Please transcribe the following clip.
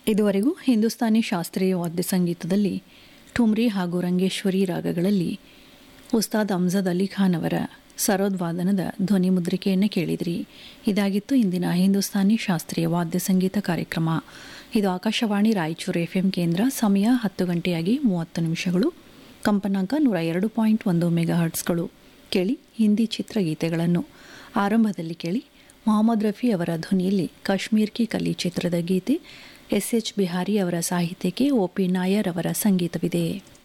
ಇದುವರೆಗೂ ಹಿಂದೂಸ್ತಾನಿ ಶಾಸ್ತ್ರೀಯ ವಾದ್ಯ ಸಂಗೀತದಲ್ಲಿ ಠುಮ್ರಿ ಹಾಗೂ ರಂಗೇಶ್ವರಿ ರಾಗಗಳಲ್ಲಿ ಉಸ್ತಾದ್ ಅಮ್ಜದ್ ಅಲಿ ಖಾನ್ ಅವರ ಸರೋದ್ವಾದನದ ಧ್ವನಿ ಮುದ್ರಿಕೆಯನ್ನು ಕೇಳಿದ್ರಿ ಇದಾಗಿತ್ತು ಇಂದಿನ ಹಿಂದೂಸ್ತಾನಿ ಶಾಸ್ತ್ರೀಯ ವಾದ್ಯ ಸಂಗೀತ ಕಾರ್ಯಕ್ರಮ ಇದು ಆಕಾಶವಾಣಿ ರಾಯಚೂರು ಎಫ್ಎಂ ಕೇಂದ್ರ ಸಮಯ ಹತ್ತು ಗಂಟೆಯಾಗಿ ಮೂವತ್ತು ನಿಮಿಷಗಳು ಕಂಪನಾಂಕ ನೂರ ಎರಡು ಪಾಯಿಂಟ್ ಒಂದು ಮೆಗಾ ಹರ್ಟ್ಸ್ಗಳು ಕೇಳಿ ಹಿಂದಿ ಚಿತ್ರಗೀತೆಗಳನ್ನು ಆರಂಭದಲ್ಲಿ ಕೇಳಿ ಮೊಹಮ್ಮದ್ ರಫಿ ಅವರ ಧ್ವನಿಯಲ್ಲಿ ಕಾಶ್ಮೀರ್ ಕಿ ಕಲಿ ಚಿತ್ರದ ಗೀತೆ ಎಸ್ ಎಚ್ ಬಿಹಾರಿ ಅವರ ಸಾಹಿತ್ಯಕ್ಕೆ ಒ ಪಿ ನಾಯರ್ ಅವರ ಸಂಗೀತವಿದೆ